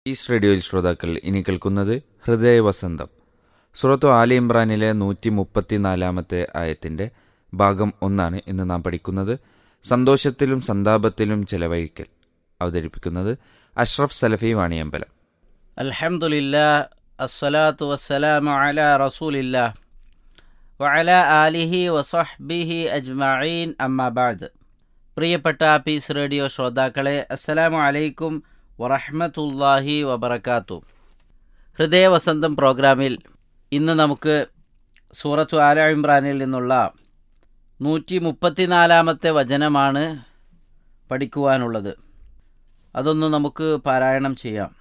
is റേഡിയോയിൽ ശ്രോതാക്കൾ ഇനി കേൾക്കുന്നത് ഹൃദയവസന്തം സുറത്തു ആലി ഇമ്രാനിലെ നൂറ്റി മുപ്പത്തിനാലാമത്തെ ആയത്തിന്റെ ഭാഗം ഒന്നാണ് ഇന്ന് നാം പഠിക്കുന്നത് സന്തോഷത്തിലും സന്താപത്തിലും ചെലവഴിക്കൽ അവതരിപ്പിക്കുന്നത് അഷ്റഫ് സലഫി വാണിയമ്പലം الحمد لله الصلاة والسلام على رسول الله وعلى آله وصحبه أجمعين أما بعد പ്രിയപ്പെട്ട പീസ് റേഡിയോ ശ്രോതാക്കളെ അസ്സലാമു അലൈക്കും വറഹ്മത്തുള്ളാഹി വബറകാത്തു ഹൃദയവസന്തം പ്രോഗ്രാമിൽ ഇന്ന് നമുക്ക് സൂറത്തു ആല ഇമ്രാനിൽ നിന്നുള്ള നൂറ്റി മുപ്പത്തിനാലാമത്തെ വചനമാണ് പഠിക്കുവാനുള്ളത് അതൊന്ന് നമുക്ക് പാരായണം ചെയ്യാം